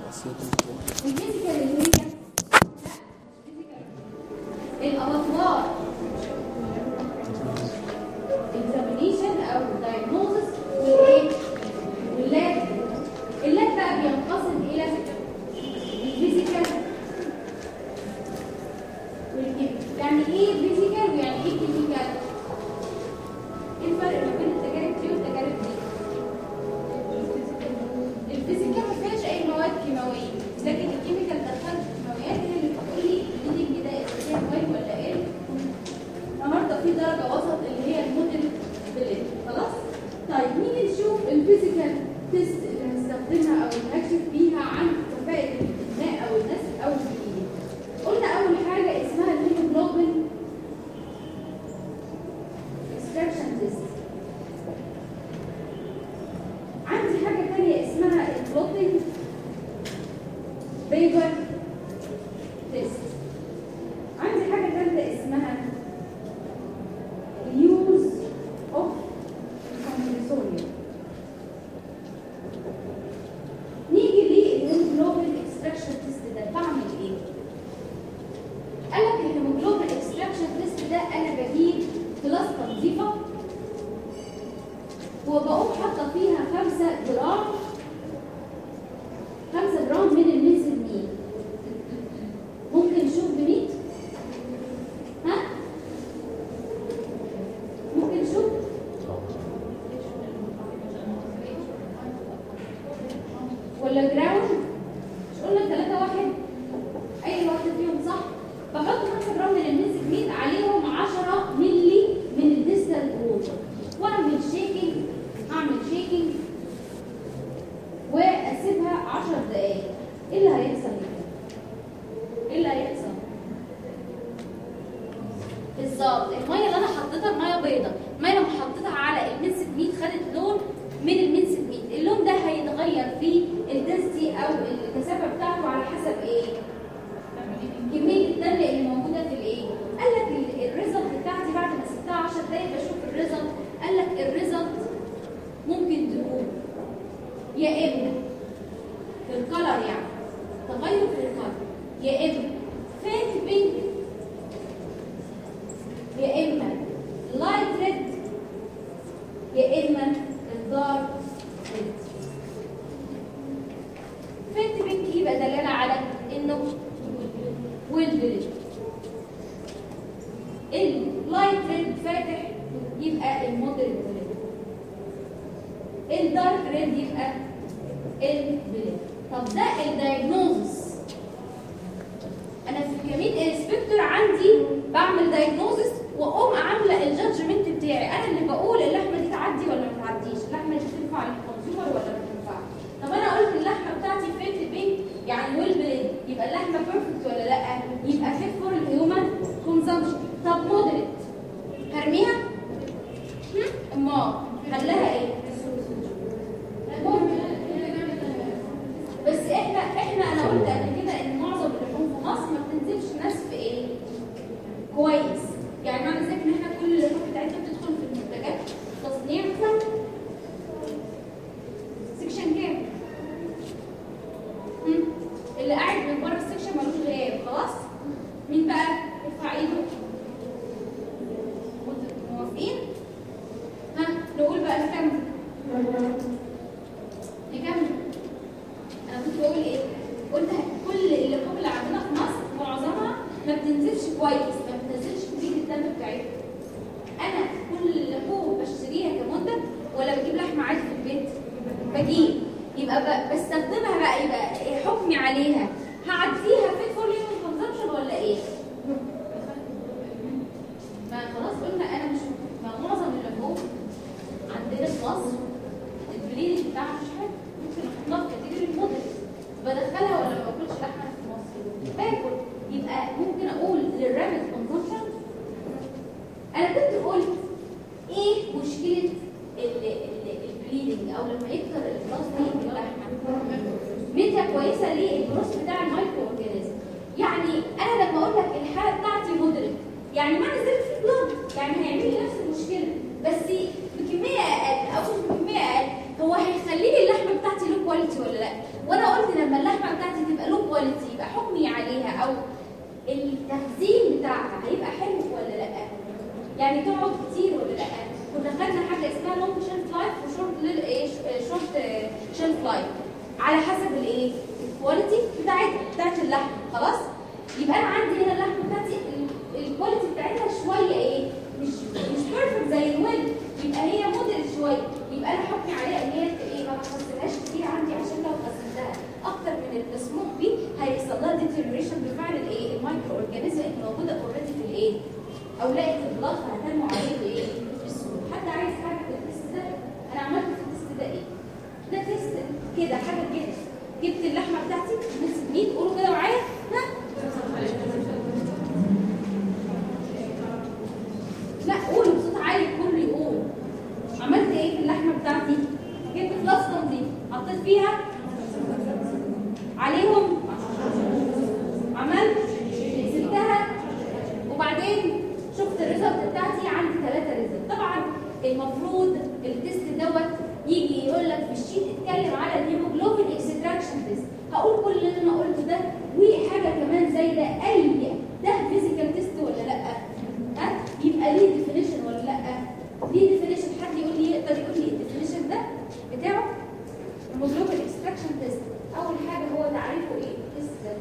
الفيزيكال اللي هي الابطوار examination او diagnosis والايه واللاب اللاب بقى بينقسم الى الفيزيكال والكيميكال يعني ايه فيزيكال ويعني ايه كيميكال ايه الفرق ما بين التجارب دي والتجارب دي الفيزيكال ما فيهاش اي مواد كيماويه لكن الكيميكال دخلت كيماويات هي اللي بتقول لي الليدنج ده فيها مواد ولا ايه النهارده في درجه وسط اللي هي الموديل بليد خلاص طيب نيجي نشوف الفيزيكال تيست اللي هنستخدمها او اللي هكشف بيها عن كفاءه الابناء او الناس او الجديد قلنا اول حاجه اسمها الهيموجلوبين اكستراكشن تيست عندي حاجه ثانيه اسمها البلوتنج بيبر تيست عندي حاجه ثالثه اسمها use of compressorium نيجي للهيموجلوبين اكستراكشن تيست ده بعمل ايه؟ قال لك الهيموجلوبين اكستراكشن تيست ده انا بجيب فلاسكه نظيفه وبقوم حاطه فيها 5 جرام 5 جرام من الميثيلمين ممكن نشوف بميت ها ممكن نشوف ولا جراوند مش قلنا ثلاثة واحد أي واحدة فيهم صح بحط 5 جرام من الميثيلمين عليهم 10 مللي من الديستال ووتر واعمل شيكنج اعمل شيكنج واسيبها 10 دقايق ايه اللي هيحصل هنا؟ ايه اللي هيحصل؟ بالظبط الميه اللي انا حطيتها الميه بيضه الميه لما حطيتها على المنسف ميت خدت لون من المنسف ميت اللون ده هيتغير في الدنسيتي او الكثافه بتاعته على حسب ايه كميه الدم اللي موجوده في الايه قال لك الريزلت بتاعتي بعد ما سبتها 10 دقايق بشوف الريزلت قال لك الريزلت ممكن تكون يا اما في الكلر يعني تغير في الكلر يا اما فات بينك يا اما لايت ريد يا اما الدارك ريد فات بينك يبقى دلاله على انه والبريد اللايت ريد فاتح يبقى المودريت ريد الدارك ريد يبقى البليد طب ده الدايجنوزس انا في كمين انسبكتور عندي بعمل دايجنوزس واقوم عامله الجادجمنت بتاعي انا اللي بقول اللحمه دي تعدي ولا ما تعديش اللحمه دي تنفع للكونسيومر ولا ما تنفعش طب انا قلت اللحمه بتاعتي فيت بينك يعني ويل بليد يبقى اللحمه بيرفكت ولا لا يبقى فيت فور الهيومن كونسامشن طب مودريت هرميها ما خلاها ايه ممكن. بس احنا احنا انا قلت قبل كده ان معظم اللحوم في مصر ما بتنزلش نسف ايه كويس يعني معنى ذلك ان احنا كل اللحوم بتاعتنا بتدخل في المنتجات تصنيع سكشن كام هم؟ اللي قاعد من بره السكشن ملوش غياب خلاص مين بقى ارفع ايده موافقين ها نقول بقى نكمل نكمل انا كنت بقول ايه قلت كل اللحوم اللي عندنا في مصر معظمها ما بتنزلش كويس ما بتنزلش كميه الدم بتاعتها انا كل اللحوم بشتريها كمنتج ولا بجيب لحمه عادي في البيت بجيب يبقى ب- بستخدمها بقى يبقى إيه حكمي عليها هعديها فيت فور هيومن كونسبشن ولا ايه ما خلاص قلنا انا مش ما معظم اللحوم عندنا في مصر البليد بتاعها مش حلو ممكن احطها في كاتيجوري الموديل بدخلها ولا ما باكلش لحمه في مصر باكل يبقى ممكن اقول للرابط كونسبشن انا كنت قلت ايه مشكله البليدنج او لما يكتر البلاس دي في اللحمه ميديا كويسه للجروس بتاع المايكرو اورجانيزم يعني انا لما اقول لك الحاله بتاعتي مودريت يعني معنى ذلك في بلاد يعني هيعمل لي نفس المشكله بس بكميه اقل او مش بكميه اقل هو هيخلي لي اللحمه بتاعتي له كواليتي ولا لا وانا قلت لما اللحمه بتاعتي تبقى لو كواليتي يبقى حكمي عليها او التخزين بتاعها هيبقى حلو ولا لا يعني تقعد كتير ولا لا كنا خدنا حاجه اسمها لونج شيلف لايف وشورت ايه شورت شيلف لايف على حسب الايه الكواليتي بتاعتها بتاعت اللحمه خلاص يبقى انا عندي هنا اللحمه بتاعتي ال- الكواليتي بتاعتها شويه ايه مش مش بيرفكت زي الويل يبقى هي موديل شويه يبقى انا حكمي عليها ان هي ايه ما بخزنهاش كتير عندي عشان لو خزنتها اكتر من المسموح بيه هيحصل لها ديتيريوريشن بفعل الايه المايكرو اورجانيزم اللي موجوده اوريدي في الايه او لقيت البلاط فهتنمو عليه بايه بالسهوله حد عايز حاجه في التست ده انا عملت في التست ده ايه ده تيست كده حاجه كده جبت اللحمه بتاعتي نص ميت قولوا كده معايا ها لا قولوا بصوت عالي الكل يقول عملت ايه في اللحمه بتاعتي جبت فلاسكم دي حطيت فيها عليهم عملت سبتها وبعدين شفت الريزلت بتاعتي عندي ثلاثة ريزلت طبعا المفروض التست دوت يجي يقول لك في الشيت اتكلم على الهيموجلوبين اكستراكشن تيست هقول كل اللي انا قلته ده وحاجه كمان زي ده اي ده فيزيكال تيست ولا لا ها يبقى ليه ديفينيشن ولا لا ليه ديفينيشن حد يقول لي يقدر يقول لي الديفينيشن ده بتاعه الهيموجلوبين اكستراكشن تيست اول حاجه هو تعريفه ايه تيست ده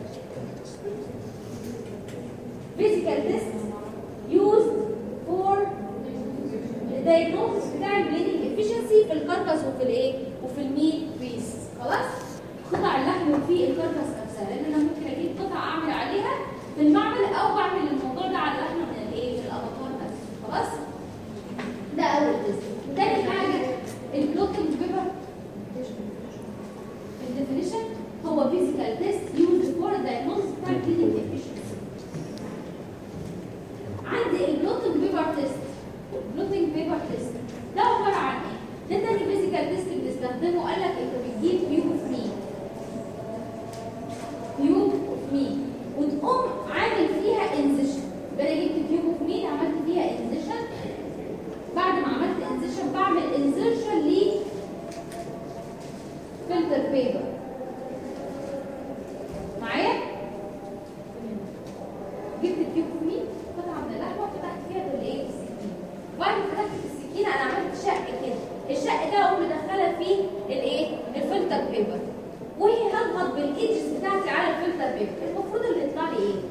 physical test used for the diagnosis بتاع البليدنج efficiency في الكركس وفي الايه وفي الميت بيس خلاص قطع اللحم وفي الكركس نفسها لان انا ممكن اجيب قطعه اعمل عليها في المعمل او بعمل الموضوع ده على اللحمه من الايه من الابطال نفسه خلاص ده اول تيست تاني حاجه البلوتنج بيبر الديفينيشن هو physical test used for the diagnosis بتاع البليدنج efficiency عندي البلوتنج بيبر تيست البلوتنج بيبر تيست ده عباره عن ايه؟ ده تاني فيزيكال تيست بنستخدمه قال لك انت بتجيب تيوب اوف مين تيوب اوف مين وتقوم عامل فيها انزيشن يبقى انا جبت تيوب اوف مين عملت فيها انزيشن بعد ما عملت انزيشن بعمل انزيشن ل فلتر بيبر معايا؟ جبت التيوب اوف مين قطعه من اللحمه وفتحت فيها بالايه بالسكينه وبعد ما فتحت بالسكينه انا عملت شق كده الشق ده اقوم مدخله فيه الايه الفلتر بيبر وهي هضغط بالايدجز بتاعتي على الفلتر بيبر المفروض اللي يطلع لي ايه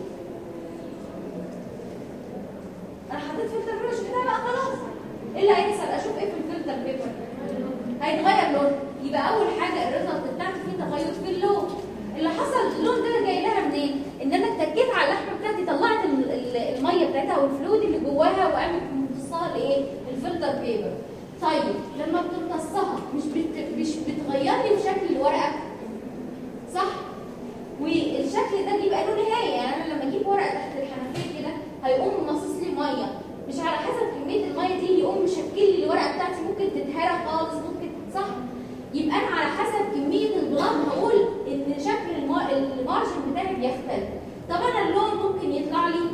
انا حطيت فلتر بيبر شفتها بقى خلاص ايه اللي هيحصل اشوف ايه في الفلتر بيبر هيتغير لون يبقى اول حاجه الريزلت بتاعتي فيه تغير في اللون اللي حصل اللون ده جاي لها منين ان انا اتكيت على اللحمه بتاعتي طلعت ال- ال- الميه بتاعتها او الفلويد اللي جواها وقامت ممتصاها لايه الفلتر بيبر طيب لما بتمتصها مش بت... مش بتغير لي في شكل الورقه صح والشكل ده بيبقى له نهايه يعني انا لما اجيب ورقه تحت الحنفيه كده هيقوم مصص لي ميه مش على حسب كميه الميه دي يقوم مشكل لي الورقه بتاعتي ممكن تتهرى خالص ممكن صح يبقى انا على حسب كميه البلاد هقول ان شكل الم- المارجن بتاعي بيختلف طب انا اللون ممكن يطلع لي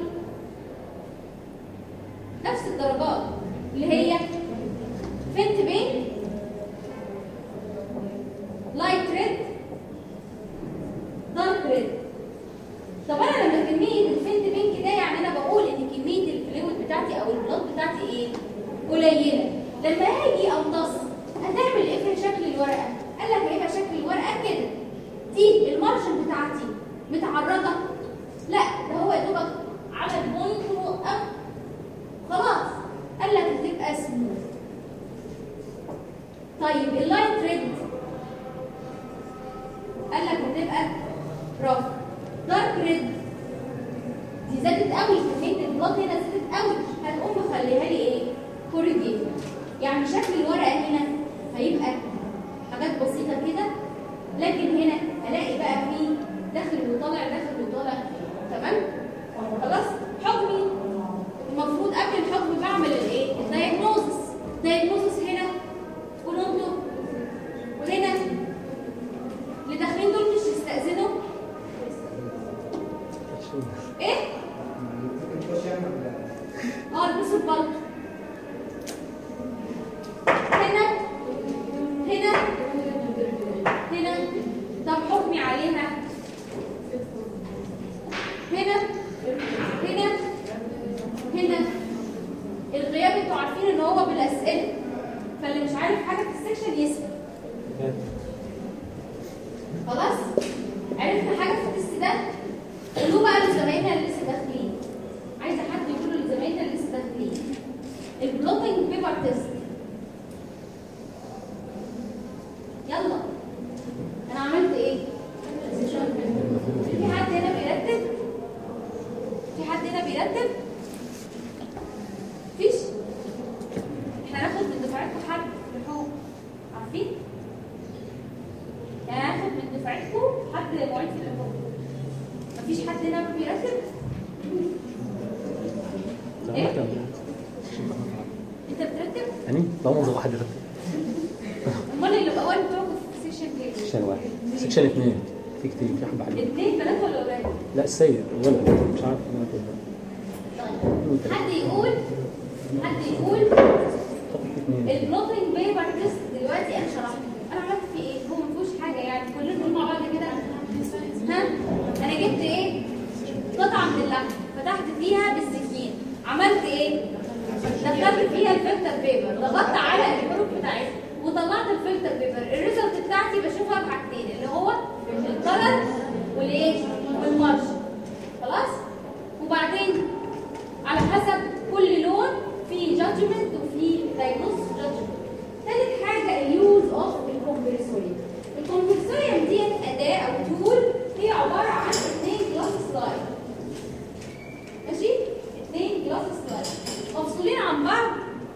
نفس الدرجات اللي هي فنت بينك لايت ريد دارك ريد طب انا لما كميه الفنت بينك ده يعني انا بقول ان كميه الفلويد بتاعتي او البلاد بتاعتي ايه قليله لما هاجي امتص هتعمل ايه في شكل الورقه قال لك هيبقى شكل الورقه كده دي المارجن بتاعتي متعرضه لا ده هو يا دوبك عمل بوينت ووقف خلاص قال لك هتبقى سموث طيب اللايت ريد قال لك هتبقى رف دارك ريد دي زادت قوي كميه البلاد هنا زادت قوي هتقوم مخليها لي ايه كوريجيت يعني شكل الورقه هنا هيبقى حاجات بسيطه كده لكن هنا هلاقي بقى فيه داخل وطالع داخل وطالع تمام خلاص حكمي المفروض قبل الحكم بعمل الايه الدايجنوزس الدايجنوزس هنا تقولوا انتوا وهنا اللي داخلين دول مش يستأذنوا ايه اه البسوا البلط هنا هنا هنا خلوه بقى لزمايلنا اللي لسه داخلين عايزه حد يقول لزمايلنا اللي لسه داخلين البلوتنج بيبر تيست يلا انا عملت ايه في حد هنا بيرتب في حد هنا بيرتب فيش احنا هناخد من دفعتكم حد لحقوق عارفين يعني هناخد من دفعتكم حد معيد في الحقوق مفيش حد هنا بيرتب إيه؟ انت بترتب يعني لو موظف واحد يرتب امال اللي الاول بتوعكم في سيكشن كام سكشن واحد سكشن اثنين في كتير في حبه حلوه اثنين بنات ولا ولاد لا السيد ولد مش عارف انا كده طيب حد يقول حد يقول خط اثنين البلوتنج بيبر تيست دلوقتي انا شرحته انا عملت فيه ايه هو ما فيهوش حاجه يعني كلنا نقول مع بعض كده ها انا جبت ايه قطعه من اللحم فتحت فيها بالسكين عملت ايه دخلت فيها الفلتر بيبر ضغطت على الحروف بتاعتها وطلعت الفلتر بيبر الريزلت بتاعتي بشوفها بحاجتين اللي هو الكلر والايه والمارش خلاص وبعدين على حسب كل لون في جادجمنت وفي دايجنوس جادجمنت ثالث حاجه اليوز اوف الكونفرسوريوم الكونفرسوريوم دي اداه او تول هي عباره عن اثنين جلاس سلايد ماشي اثنين جلاس سلايد مفصولين عن بعض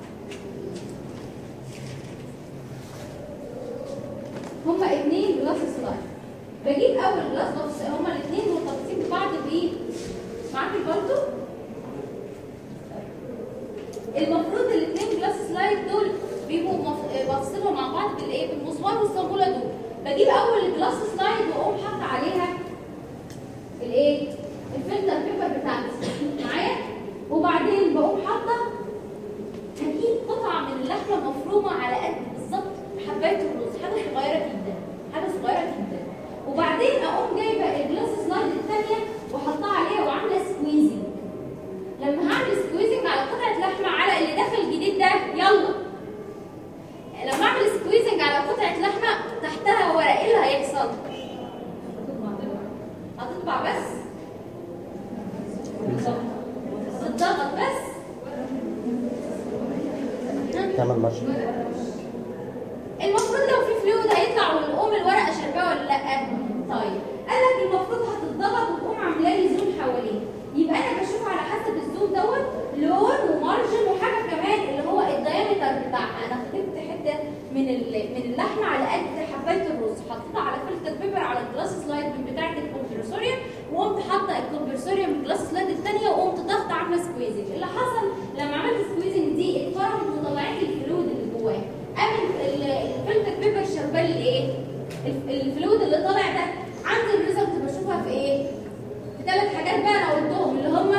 هما اثنين جلاس سلايد بجيب اول جلاس بص هما الاثنين مرتبطين ببعض بايه معاك البلطو المفروض الاثنين جلاس سلايد دول بيبقوا مف- بفصلهم مع بعض بالايه بالمسمار والصاموله دول بجيب اول جلاس سلايد واقوم حاطه عليها الايه الفلتر بيبر بتاعتي معايا وبعدين بقوم حاطه هجيب قطعه من اللحمه مفرومه على قد بالظبط حبايه الرز حاجه صغيره جدا حاجه صغيره جدا وبعدين اقوم جايبه الجلاس سلايد الثانيه وحطها عليها وعامله سكويزنج لما هعمل سكويزنج على قطعه لحمه على اللي داخل الجديد ده يلا لما اعمل سكويزنج على قطعه لحمه تحتها ورق ايه اللي هيحصل هتطبع بس تتضغط بس ها؟ تعمل مارش المفروض لو في فلويد هيطلع ونقوم الورقه شرباه ولا لا طيب قال لك المفروض هتتضغط وتقوم عامله لي زوم حواليه يبقى انا بشوف على حسب الزوم دوت لون ومارجن وحاجه كمان اللي هو الدايمتر بتاعها انا خدت حته من ال- من اللحمه على قد حبايه الرز حطيتها على فلتر بيبر على الجلاس سلايد من بتاعه الكمبرسوريوم وقمت حاطه الكمبرسوريوم من الجلاس سلايد الثانيه وقمت ضغط عامله سكويزنج اللي حصل لما عملت سكويزنج دي اتفرمت وطلعت لي الفلويد اللي جواه قام ال- ال- الفلتر بيبر شربال الايه الف- الفلويد اللي طالع ده عندي الريزلت بشوفها في ايه في ثلاث حاجات بقى انا قلتهم اللي هم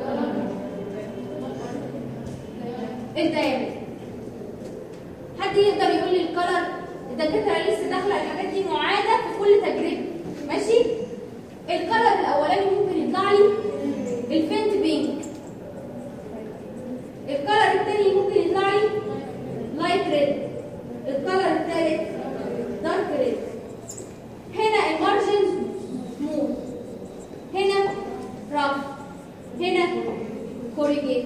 الدايمتر حد يقدر يقول لي الكلر الدكاتره لسه داخله الحاجات دي معاده في كل تجربه ماشي الكلر الاولاني ممكن يطلع لي الفنت بينك الكلر الثاني ممكن يطلع لي لايت ريد الكلر الثالث دارك ريد هنا المارجن سموث هنا رف هنا كوريجيت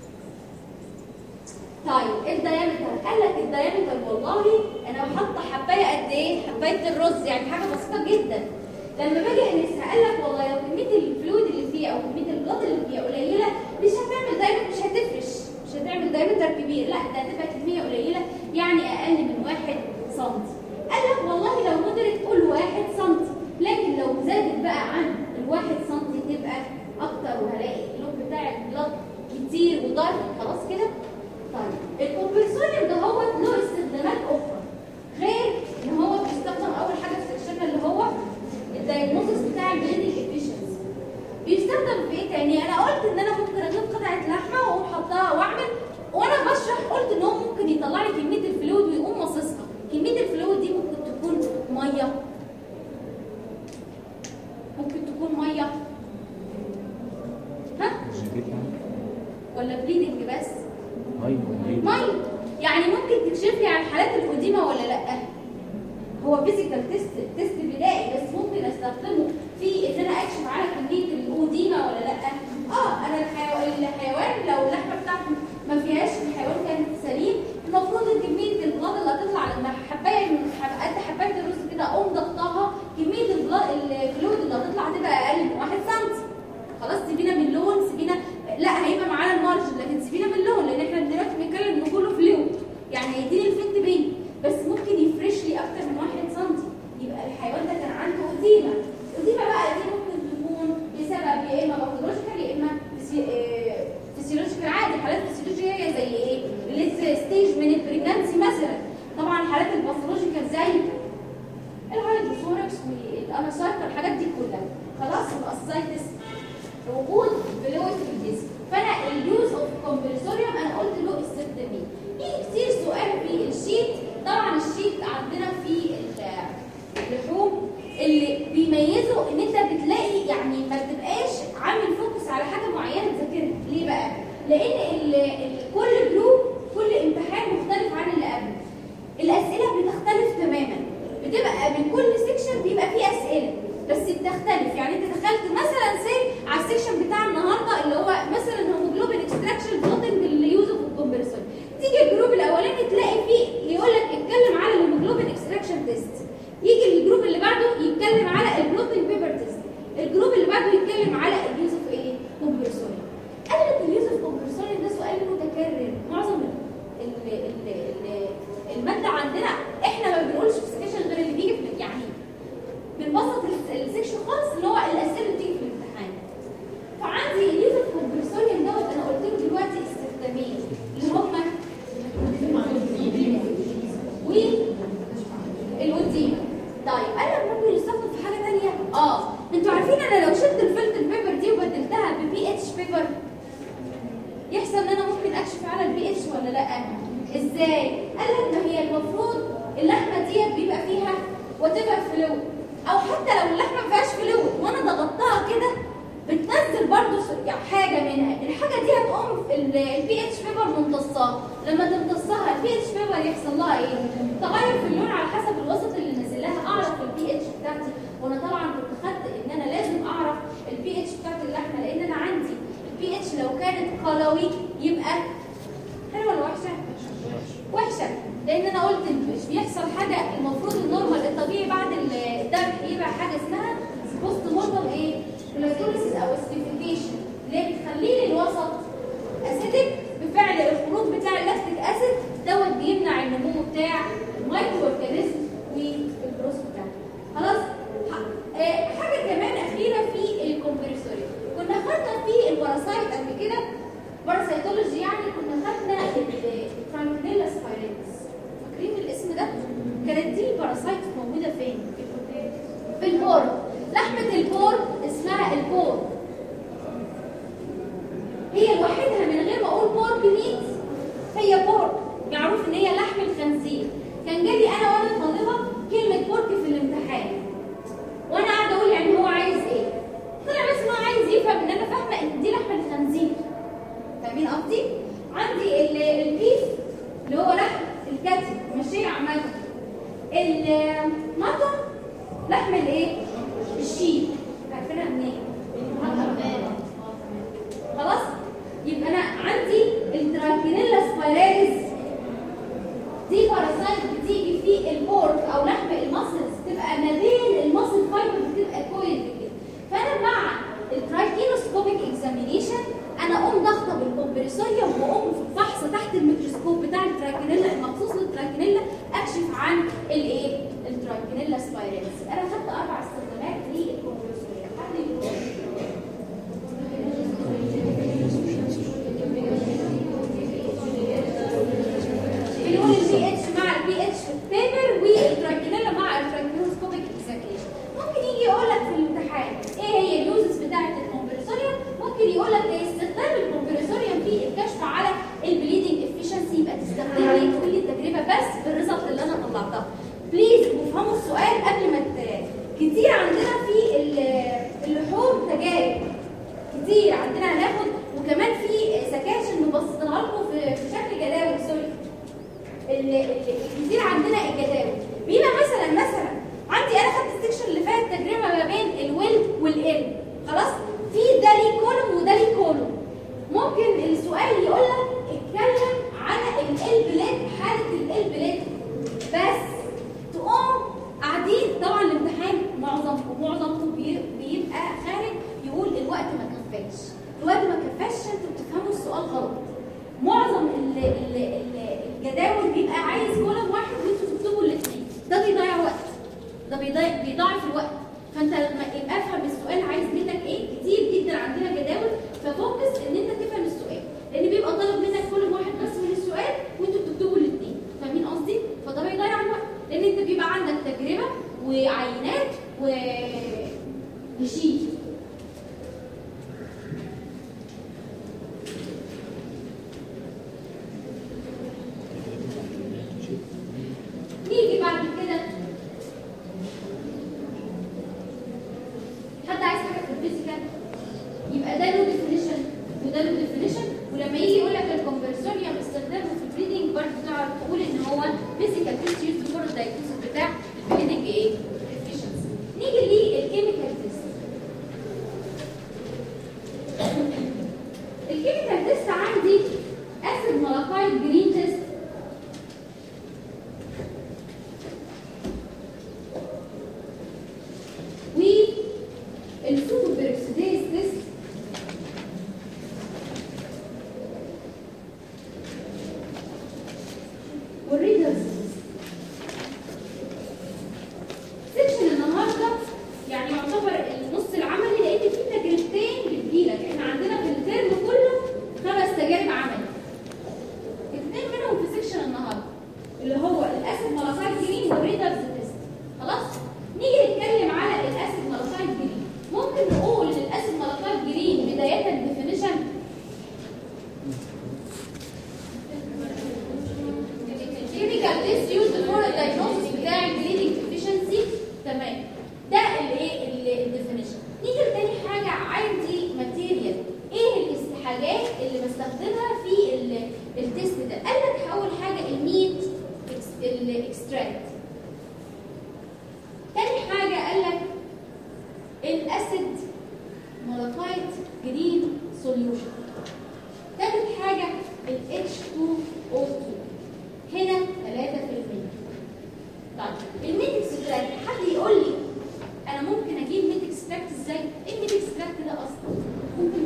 طيب الديامتر قال لك الديامتر والله انا حاطه حبايه قد ايه حبايه الرز يعني حاجه بسيطه جدا لما باجي اقيسها قال لك والله لو كميه الفلويد اللي فيها او كميه البلط اللي فيها قليله مش هتعمل دايمتر مش هتفرش مش هتعمل دايمتر كبير لا ده هتبقى كميه قليله يعني اقل من واحد سنتي قال لك والله لو مدرك قول واحد سنتي لكن لو زادت بقى عن الواحد سنتي تبقى اكتر وهلاقي اللون بتاع البلط كتير ودارك خلاص كده طيب الكمبرسوريوم ده هو له استخدامات اخرى غير ان هو بيستخدم اول حاجه في سكشننا اللي هو الدايجنوستس بتاع البليدنج افيشنسي بيستخدم في ايه تاني انا قلت ان انا ممكن اجيب قطعه لحمه واقوم حطها واعمل وانا بشرح قلت ان هو ممكن يطلع لي كميه الفلويد ويقوم مصصها كميه الفلويد دي ممكن تكون ميه ممكن تكون ميه ها ولا بليدنج بس ميه يعني ممكن تكشف لي عن حالات القديمه ولا لا هو فيزيكال تيست تيست بدائي بس ممكن استخدمه في ان انا اكشف على كميه الاو الحاجات دي كلها خلاص يبقى السايتس وجود فلويد في الجسم فانا اليوز اوف كومبرسوريوم انا قلت له استخدامين في كتير سؤال في الشيت طبعا الشيت عندنا في ال- اللحوم اللي بيميزوا ان انت بتلاقي يعني ما بتبقاش عامل فوكس على حاجه معينه تذاكرها ليه بقى لان ال ال كل جروب كل امتحان مختلف عن اللي قبله الاسئله بتختلف تماما بتبقى من كل سيكشن بيبقى فيه اسئله بس بتختلف يعني انت دخلت مثلا سي على السيكشن بتاع النهارده اللي هو مثلا هيموجلوبين اكستراكشن بلوتنج باليوز اوف الكومبرسون تيجي الجروب الاولاني تلاقي فيه يقول لك اتكلم على الهيموجلوبين اكستراكشن تيست يجي الجروب اللي بعده يتكلم على البلوتنج بيبر تيست الجروب اللي بعده يتكلم على اليوز اوف ايه كومبرسون قال لك اليوز اوف كومبرسون ده سؤال متكرر معظم ال ال ال ال الماده عندنا احنا ما بنقولش في السكشن غير اللي بيجي في يعني بنبسط ال- السكشن خالص اللي هو الاسئله اللي بتيجي في الامتحان فعندي اليوز اوف كومبرسون دوت انا قلت له دلوقتي استخدامين اللي هما والوديمه طيب انا ممكن يستخدم في حاجه ثانيه اه انتوا عارفين انا لو شلت الفلتر بيبر دي وبدلتها ببي اتش بيبر يحصل ان انا ممكن اكشف على البي اتش ولا لا ازاي قال لك ما هي المفروض اللحمه ديت بيبقى فيها وتبقى فلويد او حتى لو اللحمه ما فيهاش فلويد وانا ضغطتها كده بتنزل برضو س- يعني حاجه منها الحاجه دي هتقوم البي اتش بيبر ممتصاها لما تمتصها البي اتش بيبر يحصل لها ايه تغير في اللون على حسب الوسط اللي نازل لها اعرف البي اتش بتاعتي وانا طبعا كنت خدت ان انا لازم اعرف البي اتش بتاعت اللحمه لان انا عندي البي اتش لو كانت قلوي يبقى حلوه ولا وحشه وحشه لان انا قلت مش بيحصل حاجه المفروض النورمال الطبيعي بعد الدم يبقى حاجه اسمها بوست مورتم ايه جلايكوليسيس او اسيديفيكيشن اللي هي بتخلي لي الوسط اسيدك بفعل الخروج بتاع اللاكتيك اسيد دوت بيمنع النمو بتاع المايكرو اورجانيزم والبروس بتاعه خلاص ح- آه، حاجه كمان اخيره في الكومبريسوري كنا خدنا في الباراسايت قبل كده باراسيتولوجي يعني كنا خدنا الترانكليلا سبايريتس فاكرين الاسم ده كانت دي الباراسايت موجوده فين في البور لحمه البور اسمها البور هي لوحدها من غير ما اقول بورك ميت هي بورك معروف ان هي لحم الخنزير كان جالي انا وانا طالبه كلمه بورك في الامتحان وانا قاعده اقول يعني هو عايز ايه طلع بس ان هو عايز يفهم ان انا فاهمه ان دي لحم الخنزير فاهمين قصدي عندي ال- البيف اللي هو لحم الكتف ماشيه عامه المطر لحم الايه الشيب عارفينها منين خلاص يبقى انا عندي التراكينيلا سبايراليز دي باراسايت بتيجي في البورك او لحم المصلز تبقى ما بين المصل فايبر بتبقى كويل كده فانا مع الترايكينوسكوبيك اكزامينيشن انا اقوم ضاغطه بالكمبريسوريوم واقوم في فحص تحت الميكروسكوب بتاع التراكينيلا المخصوص للتراكينيلا اكشف عن الايه التراكينيلا سبايراليز انا خدت اربع استخدامات للكمبريسوريوم حد يقول بنقول البي اتش مع البي اتش في البيبر والتراكينيلا مع التراكينوسكوبيك اكزامينيشن ممكن يجي يقول لك في الامتحان ايه هي اليوزز بتاعه الكمبريسوريوم ممكن يقول لك ايه استخدام الكمبريسوريوم في الكشف على البليدنج افشنسي يبقى تستخدم لي تقول لي التجربه بس بالريزلت اللي انا طلعتها بليز وافهموا السؤال قبل ما ت- كتير عندنا في ال- اللحوم تجارب كتير عندنا هناخد وكمان في سكاشن مبسطها لكم في في شكل جداول سوري ال- ال- الكتير عندنا الجداول بيبقى مثلا مثلا عندي انا خدت السكشن اللي فات تجربه ما بين الويل والال خلاص في ده ليه كولوم وده ليه كولوم ممكن السؤال يقول لك اتكلم على ال بلاد حاله ال بلاد بس تقوم قاعدين طبعا الامتحان معظم معظمكم بي- بيبقى خارج يقول الوقت ما كفاش الوقت ما كفاش عشان انتوا بتفهموا السؤال غلط معظم ال ال ال الجداول بيبقى عايز كولوم واحد وانتوا تكتبوا الاثنين ده بيضيع وقت ده بيضيع بيضاعف الوقت فانت لما يبقى افهم السؤال عايز منك ايه كتير جدا عندنا جداول ففوكس ان انت تفهم السؤال لان بيبقى طالب منك كولوم واحد بس من السؤال وانتوا بتكتبوا الاثنين فاهمين قصدي فده بيضيع الوقت لان انت بيبقى عندك تجربه وعينات و نشيل نيجي بعد كده حد عايز حاجه في الفيزيكال يبقى ده له ديفينيشن وده له ديفينيشن ولما يجي يقول لك الكونفرسوريوم استخدامه في البريدنج برضه تعرف تقول ان هو فيزيكال تيست يوز فور الدايجنوستس بتاع البريدنج ايه؟ efficiency. نيجي للكيميكال تيست الكيميكال تيست عندي اسيد ملاكايد جرين تيست والسوبر بيروكسيديز تيست والريدرز سيكشن النهارده يعني يعتبر النص العملي لان في تجربتين بتجيلك احنا عندنا في الترم كله خمس تجارب عملي اثنين منهم في سيكشن النهارده اللي هو الاسيد مالاسايد جرين والريدرز تيست خلاص نيجي نتكلم على الاسيد مالاسايد جرين ممكن نقول ان الاسيد مالاسايد جرين بدايه ديفينيشن chemical test used for the diagnosis بتاع البليدنج efficiency تمام ده الايه الديفينيشن نيجي لتاني حاجه عندي ماتيريال ايه الحاجات اللي بستخدمها في ال- التست ده قال لك اول حاجه الميت الاكستراكت تاني حاجه قال لك الاسيد مولكايت جرين سوليوشن تالت حاجه ال H2O2 هنا 3% طيب الميت اكستراكت حد يقول لي انا ممكن اجيب ميت اكستراكت ازاي؟ ايه الميت اكستراكت ده اصلا؟ ممكن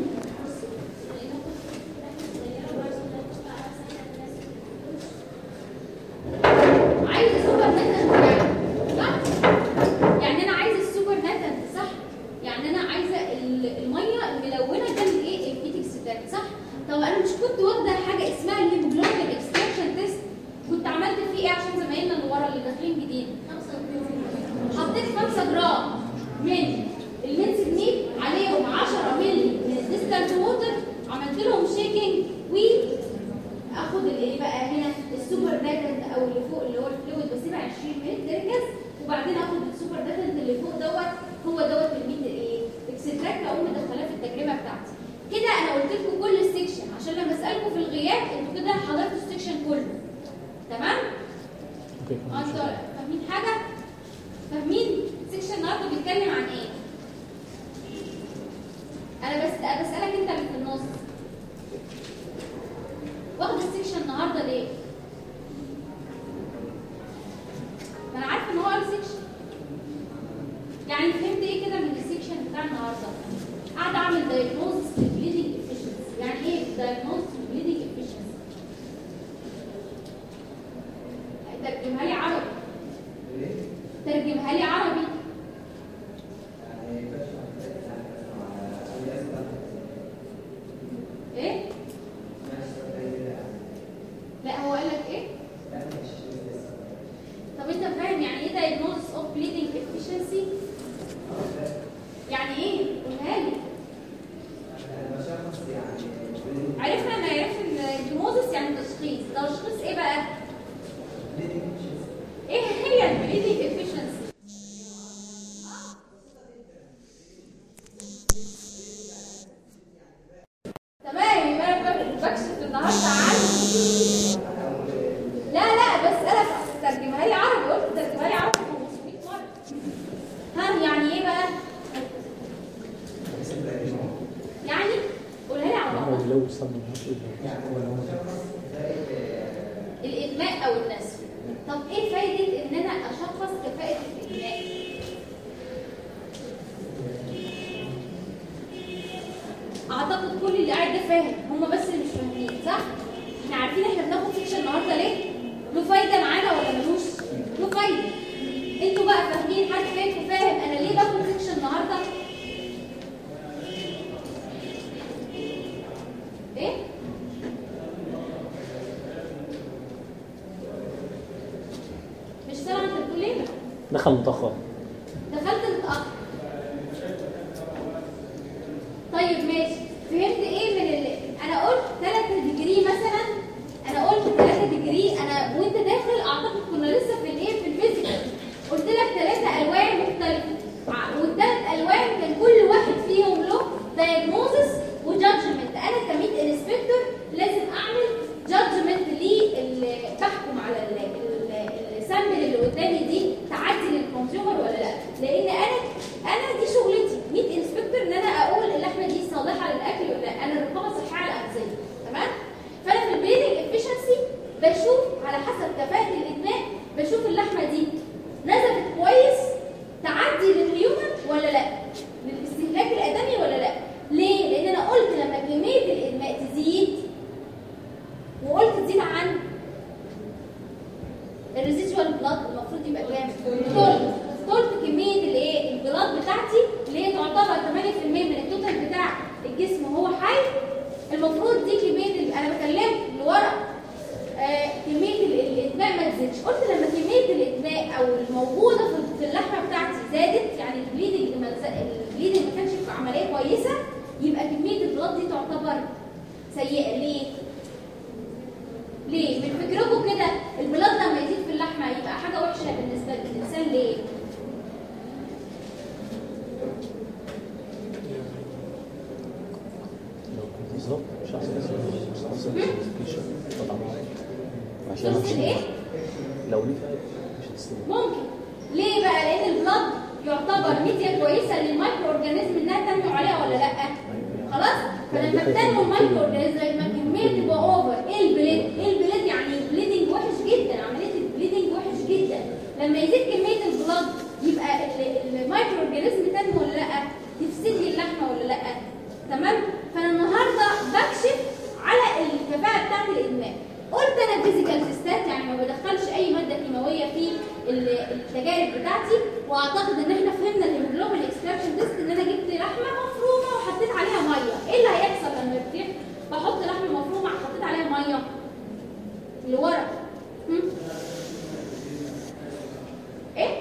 عايز سوبر ناتنت يعني صح؟ يعني انا عايزه السوبر ناتنت صح؟ يعني انا عايزه ال- الميه الملونه ده الايه؟ الميت اكستراكت صح؟ طب انا مش كنت واخده حاجه اسمها الهيموجلوبين اكستراكشن تيست كنت عملت فيه ايه عشان زمايلنا اللي ورا اللي داخلين جديد؟ حطيت 5 جرام من المنس ميت عليهم 10 مللي من الديستانت ووتر عملت لهم شيكنج و اخد الايه بقى هنا السوبر داتنت او اللي فوق اللي هو الفلويد بسيبها 20 مللي تركز وبعدين اخد السوبر داتنت اللي فوق دوت هو دوت الميت الايه اكستراكت اقوم مدخلاه في التجربه بتاعتي كده انا قلت لكم كل السكشن عشان لما اسالكم في الغياب انتوا كده حضرتوا السكشن كله تمام اوكي اه انتوا فاهمين حاجه فاهمين سكشن النهارده بيتكلم عن ايه انا بس أنا بسالك انت اللي في النص واخد السكشن النهارده ليه ما انا عارفه ان هو قال سكشن يعني فهمت ايه كده من السكشن بتاع النهارده قاعده اعمل دايجنوستس للبليدنج افيشنسي يعني ايه دايجنوستس للبليدنج افيشنسي ترجمها لي عربي ترجمها لي عربي ايه لا هو قال لك ايه طب انت فاهم يعني ايه diagnosis of bleeding efficiency يعني ايه قولها لي عرفنا انا عرفت ان diagnosis يعني تشخيص تشخيص ايه بقى ايه هي البليدنج efficiency تمام يبقى انا بكشف النهارده عن لا لا بسألك ترجمها لي عربي قلت ترجمها لي عربي 500 مرة ها يعني ايه بقى؟ يعني قولها لي على هو بعضها لو صار الإدماء أو النسف طب إيه فايدة إن أنا أشخص كفاءة الإدماء؟ أعتقد كل اللي قاعد ده فاهم هم بس اللي مش فاهمين صح؟ إحنا عارفين إحنا بناخد سيكشن النهارده ليه؟ له فايدة معانا ولا ملوش؟ له فايدة انتوا بقى فاهمين حد فيكم فاهم انا ليه باخد سيكشن النهارده؟ ايه؟ مش سامعه انت بتقول ايه؟ دخل متاخر دخلت متأخر طيب ماشي فهمت ايه من اللي انا قلت 3 ديجري مثلا انا قلت 3 ديجري انا وانت داخل اعتقد كنا لسه في الايه في الفيزيكال قلت لك ثلاثه الوان مختلفه ع- والثلاث الوان كان كل واحد فيهم له دايجنوزس وجادجمنت انا كميت انسبكتور لازم اعمل جادجمنت ليه بحكم على ال- ال- السامبل اللي قدامي دي تعدي للكونسيومر ولا لا لان انا انا دي شغلتي ميت انسبكتور ان انا اقول اللحمه دي صالحه للاكل ولا لا انا الرقابه الصحيه على الاغذيه تمام فانا في البريدنج افشنسي بشوف على حسب كفاءه الادماء بشوف اللحمه دي نزلت كويس تعدي للهيومن ولا لا للاستهلاك الادمي ولا لا ليه لان انا قلت لما كميه الادماء تزيد وقلت تزيد عن الريزيدوال بلاد المفروض يبقى كام؟ تلت تلت كميه الايه؟ البلاد بتاعتي اللي هي تعتبر 8% من التوتال بتاع الجسم وهو حي المفروض دي كميه ال- انا بكلمك لورا آه كميه ال- الادماء ما تزيدش قلت لما كميه الادماء او الموجوده في- في اللحمه بتاعتي زادت يعني البليدنج ما ز- البليدنج ما كانش في عمليه كويسه يبقى كميه البلاد دي تعتبر سيئه ليه؟ ليه؟ من فكركم كده البلاد لما يزيد في اللحمه يبقى حاجه وحشه بالنسبه للانسان ليه؟ بالظبط مش عايز مش عايز مفيش طبعا عشان تفصل ايه؟ لو ليه فايدة مش هتستوعب ممكن ليه بقى؟ لان البلاد يعتبر ميديا كويسه للمايكرو اورجانيزم انها تنمو عليها ولا لا؟ خلاص؟ فلما بتنمو المايكرو اورجانيزم لما الكميه تبقى اوفر ايه البليد؟ ايه البليد يعني البليدنج وحش جدا عمليه البليدنج وحش جدا لما يزيد كميه البلاد يبقى ال- المايكرو اورجانيزم تنمو ولا لا؟ تفسد لي اللحمه ولا لا؟ تمام؟ فانا النهارده بكشف على الكفاءه بتاعت الادمان قلت انا فيزيكال تيستات يعني ما بدخلش اي ماده كيماويه في ال- التجارب بتاعتي واعتقد ان احنا فهمنا الهيموجلوبين اكستراكشن تيست ان انا جبت لحمه مفرومه وحطيت عليها ميه ايه اللي هيحصل لما بتيح بحط لحمه مفرومه حطيت عليها ميه لورا هم؟ ايه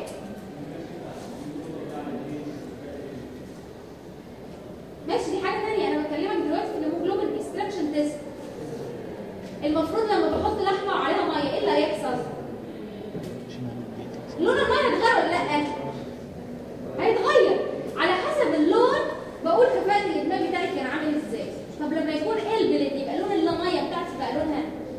ماشي دي حاجه ثانيه انا بكلمك دلوقتي في الهيموجلوبين اكستراكشن تيست المفروض لما بحط لحمه وعليها ميه ايه اللي هيحصل لون الميه هيتغير ولا لا هيتغير على حسب اللون بقول كفاءه الادمان بتاعي كان عامل ازاي طب لما يكون البلد يبقى لون الميه بتاعتي بقى لونها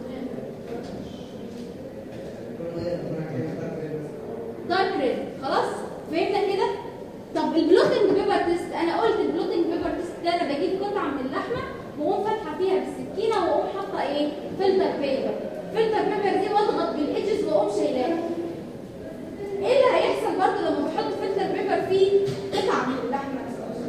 دارك ريد خلاص فهمنا كده طب البلوتنج بيبر تيست انا قلت البلوتنج بيبر تيست ده انا بجيب قطعه من اللحمه واقوم فاتحه فيها بالسكينه واقوم حاطه ايه فلتر بيبر فلتر بيبر دي واضغط بالايدجز واقوم شايلاها ايه اللي هيحصل برضه لما بحط فلتر بيبر فيه قطعه من اللحمه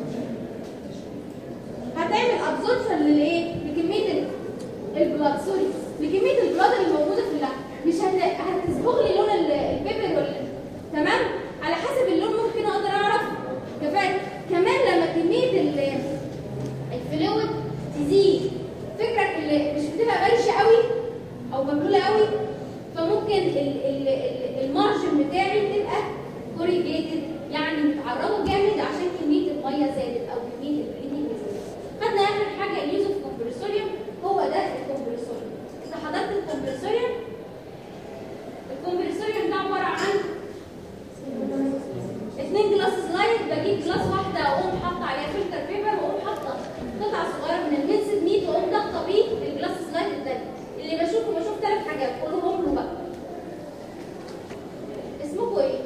هتعمل ابزوربشن للايه لكميه ال- البلاد سوري لكميه البلاد اللي موجوده في اللحم مش هت... هتصبغ لي لون ال- البيبر ولا تمام على حسب اللون ممكن اقدر اعرف كفايه كمان لما كميه ال- الفلويد تزيد فكرك اللي مش بتبقى بارشه قوي او مبلوله قوي فممكن ال- ال- ال- المارجن بتاعي تبقى كوريجيتد يعني متعرضوا جامد عشان كميه الميه زادت او كميه البريدنج زادت خدنا اخر حاجه اليوز اوف كومبريسوريوم هو ده الكومبريسوريوم انت حضرت الكومبريسوريوم الكومبريسوريوم ده عباره عن اتنين جلاس سلايد بجيب جلاس واحده اقوم حاطه عليها فلتر بيبر واقوم حاطه قطعه صغيره من المينسد ميت واقوم ضغطه بيه الجلاس سلايد التاني اللي بشوفه بشوف ثلاث حاجات قولهم له بقى اسمكوا ايه؟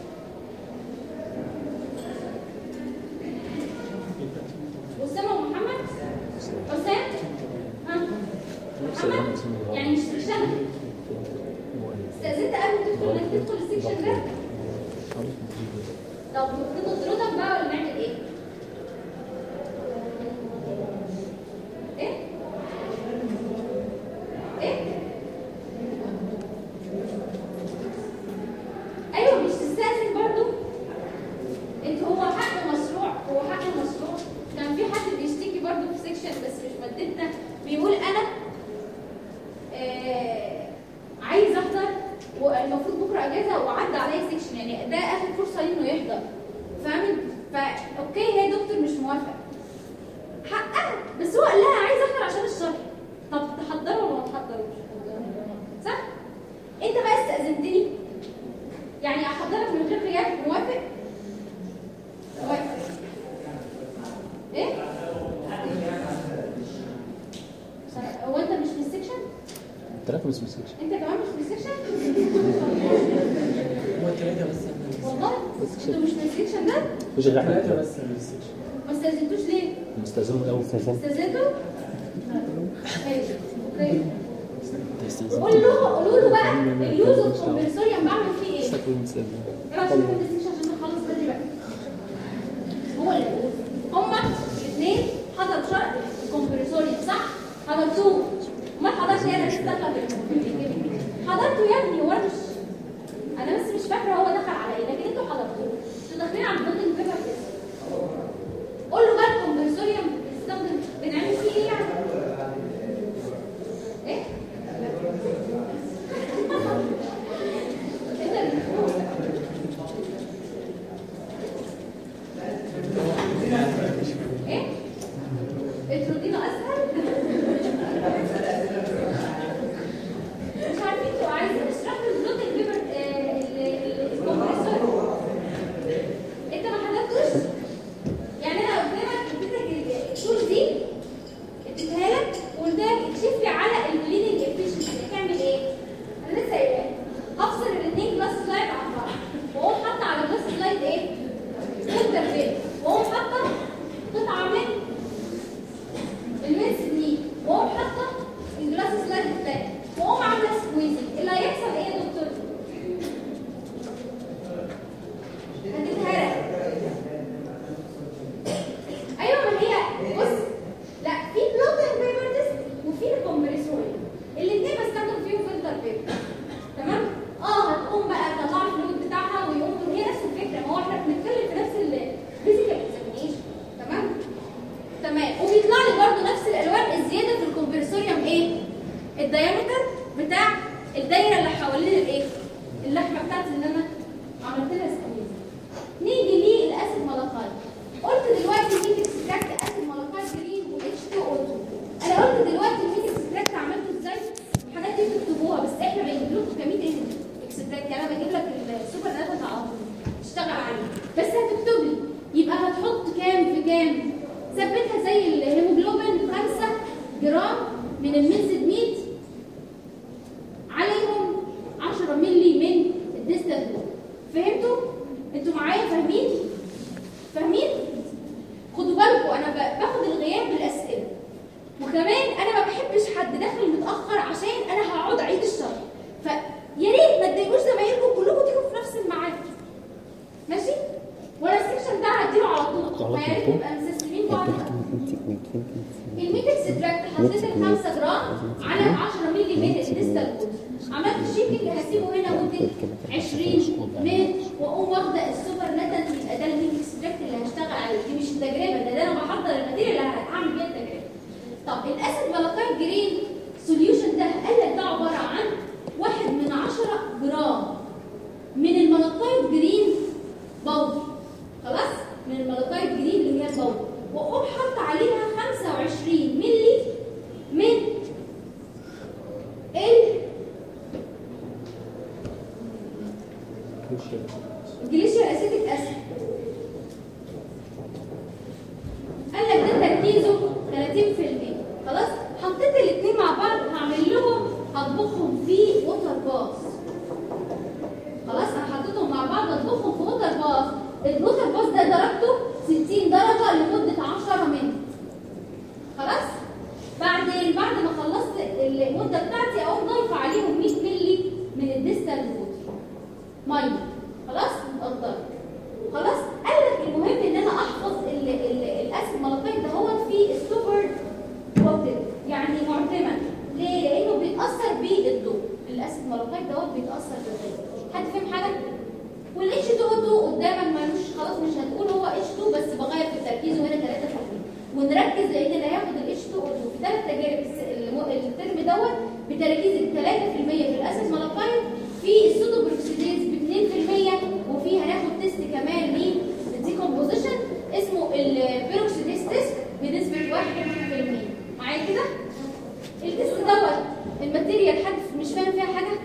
أسامة ومحمد؟ حسام؟ ها؟ محمد؟ يعني مش بتشتغل؟ استأذنت قبل ما تدخل انك تدخل السكشن ده؟ طب نطلب طردك بقى ولا نعمل ايه؟ ايه؟ ايه؟ ايوه مش تستأذن برضو؟ انت هو حق مشروع هو حق مشروع كان في حد بيشتكي برضو في سيكشن بس مش مادتنا بيقول انا آه عايز احضر والمفروض بكره اجازه وعدى عليا سيكشن يعني ده اخر فرصه ليه انه يحضر ف ثلاثة بس مسكش انت كمان مش في السكشن هو ثلاثة بس والله انتوا مش في السكشن ده مش غير ثلاثة احنا بس اللي السكشن ما استاذنتوش ليه مستلزمهم الاول استاذنتوا ماشي اوكي تستلزم قول له قولوا له بقى اليوز اوف كومبرسوريوم بعمل فيه ايه تكون مستلزم انا عشان ما تنسيش عشان نخلص بدري بقى هو اللي بيقول هما الاثنين حضر شرط الكمبرسوريوم صح حضرتوه ما حضرش انا لسه داخله بال- حضرته يا ابني هو أنا مش انا بس مش فاكره هو دخل على ايه لكن انتوا حضرتوه انتوا داخلين على البلوتنج بيبر تيست قول له بقى الكمبرسوريوم بنستخدم بنعمل فيه ايه يعني ايه انت اللي بتقول. ايه؟ اترودينه اسهل؟ مش عارفين انتوا عايزين اشرحوا البلوتنج بيبر الكمبريسور انت ما حضرتوش؟ يعني انا قدامك اديتك التول دي اديتها لك وقلت لك اكشف لي على البليدنج افيشنسي هتعمل ايه؟ انا لسه قايلها هفصل الاثنين جلاس سلايد عن بعض واقوم حاطه على جلاس سلايد ايه؟ فلتر فين واقوم حاطه قطعه من المنس دي واقوم حاطه الجلاس سلايد الثاني واقوم عامله سكويزنج اللي هيحصل ايه يا دكتور؟ هتتهرق ايوه ما هي بص لا في بلوتنج بيبر تيست وفي الكمبريسور الاثنين بستخدم فيهم فلتر بيبر تمام اه هتقوم بقى تطلع الفلويد بتاعها ويقوم هي نفس الفكره ما هو احنا بنتكلم في نفس الفيزيكال اكزامينيشن تمام تمام وبيطلع لي برضو نفس الالوان الزياده في الكمبرسوريوم ايه الدايمتر بتاع الدايره اللي حوالين الايه اللحمه بتاعتي اللي انا عملت لها سكويز نيجي للاسيد ملقاي قلت دلوقتي الميت اكستراكت اسيد ملقاي جرين و اتش 2 او 2 انا قلت دلوقتي الميت اكستراكت عملته ازاي الحاجات دي بتكتبوها بس احنا بنجيب لكم كميت اكستراكت يعني انا بجيب لك السوبر نات على طول اشتغل عليه بس هتكتب لي يبقى هتحط كام في كام ثبتها زي الهيموجلوبين 5 جرام من المنسد ميت عليهم 10 مللي من الديستال فهمتوا؟ انتوا معايا فاهمين؟ فاهمين؟ خدوا بالكم انا ب- باخد الغياب بالاسئله وكمان انا ما بحبش حد داخل متاخر عشان انا هقعد اعيد الشرح فيا ريت ما تضايقوش زمايلكم كلكم تيجوا في نفس الميعاد ماشي؟ وانا السكشن ده هديله على طول فيا ريت نبقى مسستمين بعض الميت اكستراكت حطيت ال 5 جرام على 10 مللي من الديستال وود عملت شيكنج هسيبه هنا مده 20 متر واقوم واخده السوبر نتن يبقى ده الميت اكستراكت اللي هشتغل عليه دي مش التجربه ده, ده انا بحضر الماتيريال اللي هعمل بيها التجربه طب الاسيد ملقاي جرين سوليوشن ده قال لك ده عباره عن واحد من 10 جرام من الملقايت جرين باودر خلاص من الملقايت جرين اللي هي الباودر واقوم حاطه عليها 25 مللي من ال جليشير اسيتيك اسيد قال لك ده تركيزه 30% خلاص حطيت الاثنين مع بعض هعمل لهم هطبخهم في ووتر باث خلاص انا حطيتهم مع بعض اطبخهم في ووتر باث الووتر باث ده درجته 60 درجه لمده 10 منت خلاص بعدين بعد ما خلصت المده بتاعتي اقوم ضايفه عليهم 100 مللي من الديستال ووتر ميه خلاص متقدره خلاص قال لك المهم ان انا احفظ ال- ال- الاسيد ملقين ده هو في السوبر ووتر يعني معتمد ليه؟ لانه بيتاثر بالضوء الاسيد ملقين دوت بيتاثر بالضوء حد فاهم حاجه؟ والاتش 2 او 2 قدامك مالوش خلاص مش هتقول هو اتش 2 بس بغير في التركيز وهنا 3 ونركز لان اللي هياخد الاتش 2 او 2 في ثلاث تجارب الس- الم- الترم دوت بتركيز 3% في الاسيد ملقين في السودو بروكسيديز ب 2% وفي هناخد تيست كمان مين الديكومبوزيشن اسمه البيروكسيديز تيست بنسبه 1% معايا كده التيست دوت الماتيريال حد مش فاهم فيها حاجه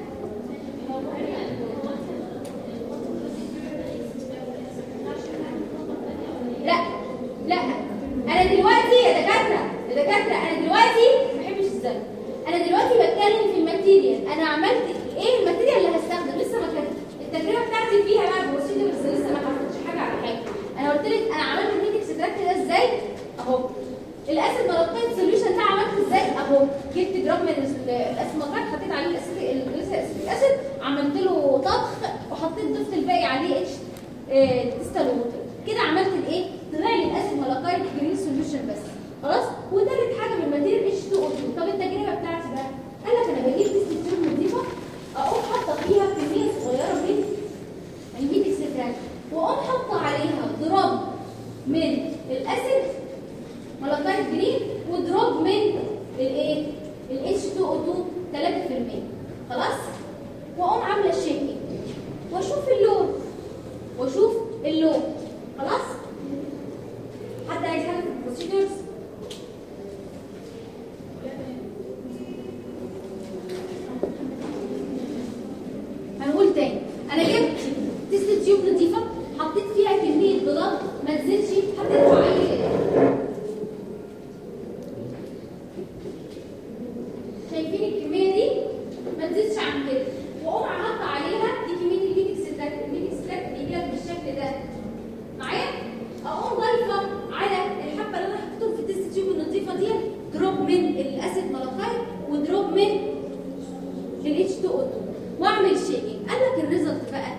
لا لا انا دلوقتي يا دكاتره يا دكاتره انا دلوقتي ما بحبش الزمن انا دلوقتي بتكلم في الماتيريال ماتيريال انا عملت ايه الماتيريال اللي هستخدم لسه ما كانت التجربه بتاعتي فيها بقى بروسيدور بس لسه ما حطيتش حاجه على حاجه انا قلت لك انا عملت الميت اكستراكت ده ازاي اهو الاسيد ملقيت سوليوشن ده عملته ازاي اهو جبت جرام من ال- الاسيد ملقيت حطيت عليه الاسيد الاسيد الاسيد عملت له طبخ وحطيت ضفت الباقي عليه اتش ديستال ووتر كده عملت الايه طلع لي الاسيد ملقيت جرين سوليوشن بس خلاص وتالت حاجه بالماتيريال اتش 2 او 2 طب التجربه بتاعتي بقى قال لك انا بجيب ديست تيوب نظيفه اقوم حاطه فيها كميه صغيره من الميت اكستراكت واقوم حاطه عليها ضرب من الاسيد ملقايت جرين ودروب من الايه ال H2O2 3% خلاص واقوم عامله الشيكينج واشوف اللون واشوف اللون خلاص حد عايز حاجه في البروسيدورز هنقول تاني انا جبت تيست تيوب نظيفه حطيت فيها كميه بيضات ما تزيدش حطيت معايا شايفين الكميه دي ما تزيدش عن كده واقوم عملت عليها دي كميه الميت اكستراكت الميت اكستراكت بيجي لك بالشكل ده معايا اقوم ضايفه على الحبه اللي انا حطيتهم في التيست تيوب النظيفه دي دروب من الاسيد ملقاي ودروب من ال H2O2 واعمل شيكينج قال لك الريزلت بقى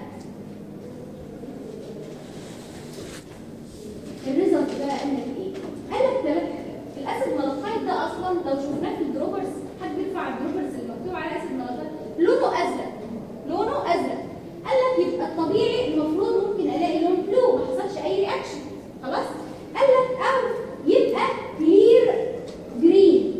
الريزلت بقى قال لك ايه؟ قال لك ثلاث حاجات الاسيد ملقايت ده اصلا لو شفناه في الدروبرز حد بيرفع الدروبرز اللي مكتوب عليه اسيد ملقايت لونه ازرق لونه ازرق قال لك يبقى الطبيعي المفروض ممكن الاقي لون بلو ما حصلش اي رياكشن خلاص؟ قال لك او يبقى كلير جرين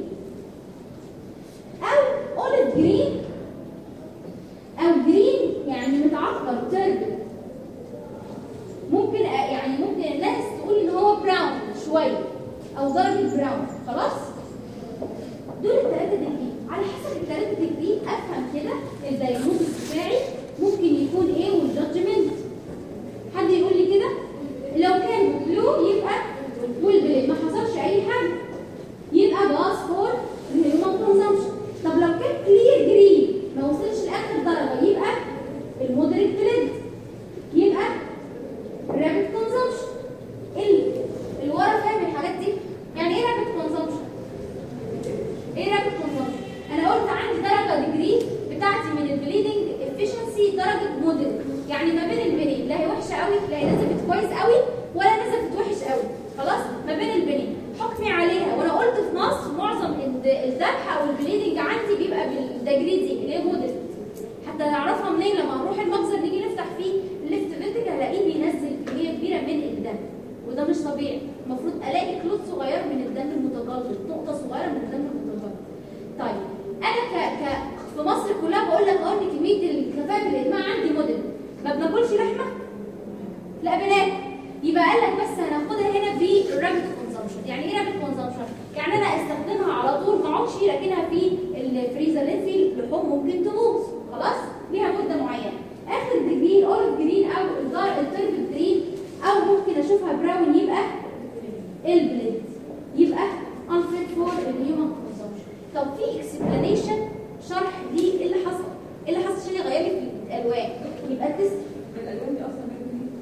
او اوليف جرين او جرين يعني متعقر تربل ممكن أ- يعني ممكن الناس تقول ان هو براون شويه او درجه براون خلاص دول الثلاثه ديجري على حسب الثلاثه ديجري افهم كده الدايجنوستس بتاعي ممكن يكون ايه والجادجمنت حد يقول لي كده لو كان بلو يبقى والبليد ما حصلش اي حاجه يبقى باس فور الهيومن كونسامشن طب لو كان كلير جرين ما وصلش لاخر درجه يبقى المودريت بليد يبقى رابط كونسامشن ال الورا فاهم الحاجات دي يعني ايه رابط كونسامشن ايه رابط كونسامشن انا قلت عندي درجه ديجري بتاعتي من البليدنج افشنسي درجه مودريت يعني ما بين البنين لا هي وحشه قوي لا هي نزلت كويس قوي ولا نزلت وحش قوي خلاص ما بين البنين حكمي عليها وانا قلت في مصر معظم الد- الذبح او البليدنج عندي بيبقى بالدجري دي اللي هي مودريت حتى نعرفها منين لما نروح المجزر نيجي نفتح فيه الليفت فينتج هلاقيه بينزل كميه كبيره من الدم وده مش طبيعي المفروض الاقي كلوت صغير من الدم المتجلط نقطه صغيره من الدم المتجلط طيب انا ك ك في مصر كلها بقول لك اه ان كميه الكفاءه بالادمان عندي موديل ما بناكلش لحمه لا بناكل يبقى قال لك بس هناخدها هنا بالرابط كونسامشن يعني ايه رابط كونسامشن يعني انا استخدمها على طول ما اقعدش راكنها في الفريزر لان في لحوم ممكن تبوظ خلاص ليها مده معينه اخر ديجري الاوليف جرين او الدار التربل جرين او ممكن اشوفها براون يبقى البليد يبقى unfit for الهيومن consumption طب في اكسبلانيشن شرح دي ايه اللي حصل ايه اللي حصل عشان يغير لي في الالوان يبقى التست الالوان دي اصلا جايه منين؟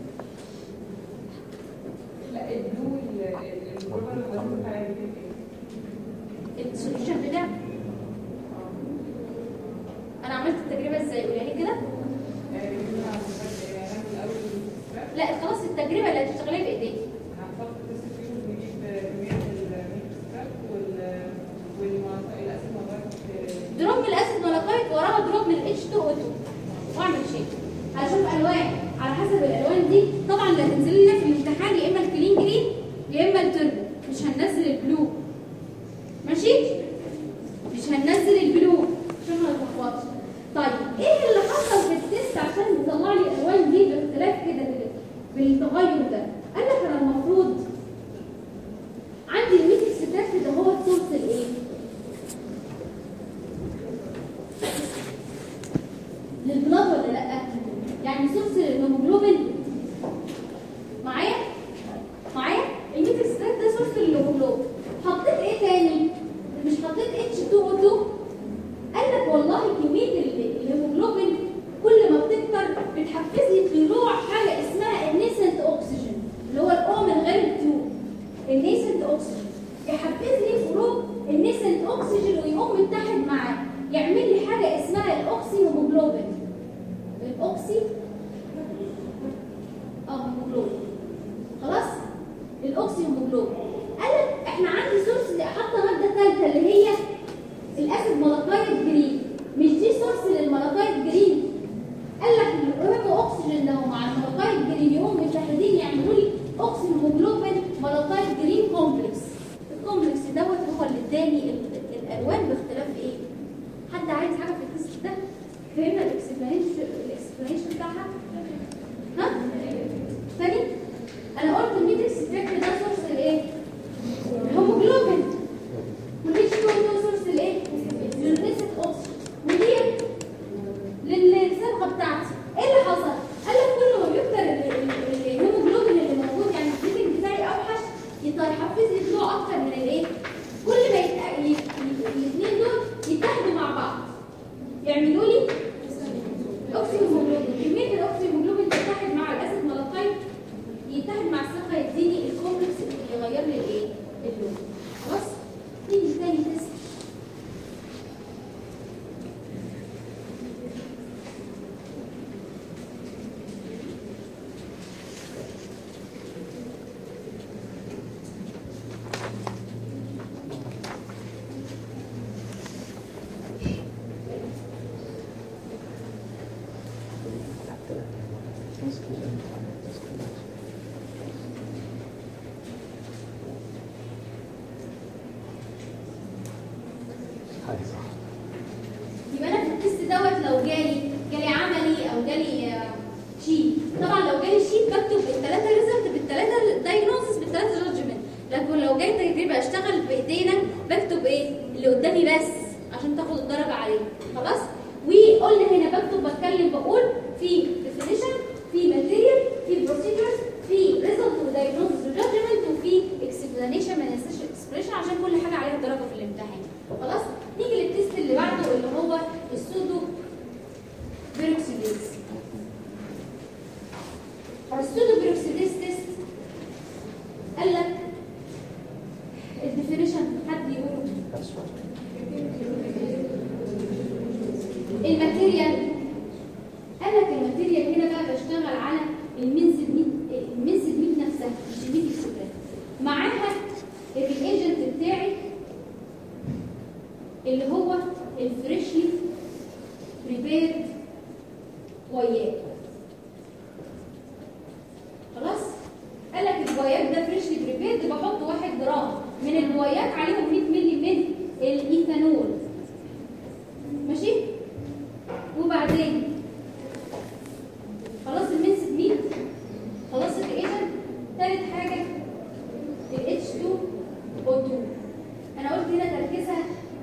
لا البلو ال- ال- الجوهر الغريب بتاع البيت السوليوشن بتاعي انا عملت التجربه ازاي قولي لي كده لا خلاص التجربه اللي هتشتغليها بايديك دروب من الاسيد ملقايت وراها دروب من الاتش 2 او 2 واعمل شيء هشوف الوان على حسب الالوان دي طبعا اللي هتنزل لنا في الامتحان يا اما الكلين جرين يا اما التربو مش هننزل البلو ماشي مش هننزل البلو عشان ما نتلخبطش طيب ايه اللي حصل في التست عشان يطلع لي الالوان دي باختلاف كده بال- بالتغير ده قال لك انا المفروض عندي الميتكس تاكد ده هو السورس الايه اكسجين ويقوم متحد معاه يعمل لي حاجه اسمها الاوكسي هيموجلوبين الاوكسي اه هيموجلوبين خلاص الاوكسي هيموجلوبين قال لك احنا عندي سورس اللي حاطه ماده ثالثه اللي هي الاسيد ملقايد جرين مش دي سورس للملقايد جرين قال لك الهيمو اكسجين ده مع الملقايد جرين يقوم متحدين يعملوا لي اوكسي هيموجلوبين ملقايد جرين كومبلكس الكومبلكس دوت هو اللي اداني ال- الالوان باختلاف ايه حد عايز حاجه في التست ده فهمنا الاكسبلانيشن الاكسبلانيشن بتاعها ها تاني انا قلت الميتريكس افكت ده سورس الايه الهيموجلوبين والاتش 2 ده سورس الايه للريسك اوكسجين ودي للصبغه بتاعتي ايه اللي حصل قال لك كل ما بيكتر ال- ال- الهيموجلوبين اللي موجود يعني البريدنج بتاعي اوحش يطلع يحفز لي طلوع اكتر من الايه كل ما يت- ي- ي- الاثنين دول يتحدوا مع بعض يعملوا لي اوكسي هيموجلوبين كميه الاوكسي هيموجلوبين تتحد مع الاسيد ملقايد يتحد مع الصبغه يديني الكومبلكس اللي يغير لي الايه اللون خلاص نيجي تاني تست هاي صح يبقى انا في التست دوت لو جالي جالي عملي او جالي آه، شيت طبعا لو جالي شيت بكتب الثلاثه ريزلت بالثلاثه دايجنوزس بالثلاثه جادجمنت لكن لو جاي تجربه اشتغل بايدينا بكتب ايه اللي قدامي بس عشان تاخد الدرجه عليه خلاص وقلنا هنا بكتب بتكلم بقول في ديفينيشن في ماتيريال في بروسيدرز في ريزلت ودايجنوزس وجادجمنت وفي اكسبلانيشن ما ننساش اكسبريشن عشان كل حاجه عليها درجه في الامتحان خلاص نيجي للتست اللي بعده اللي هو السودو بيروكسيديز السودو بيروكسيديز تيست قال لك الديفينيشن حد يقوله الماتيريال قال لك الماتيريال هنا بقى بشتغل على المنسد ميت المنسد ميت نفسها مش الميت اكسبريس معاها الريجنت بتاعي اللي هو الفريشلي بريبيرد وياك خلاص قال لك البويات ده فريشلي بريبيرد بحط 1 جرام من البويات عليهم 100 مللي من الايثانول ماشي وبعدين خلاص المنسد ميت خلاص الايجنت ثالث حاجه ال H2O2 انا قلت هنا تركيزها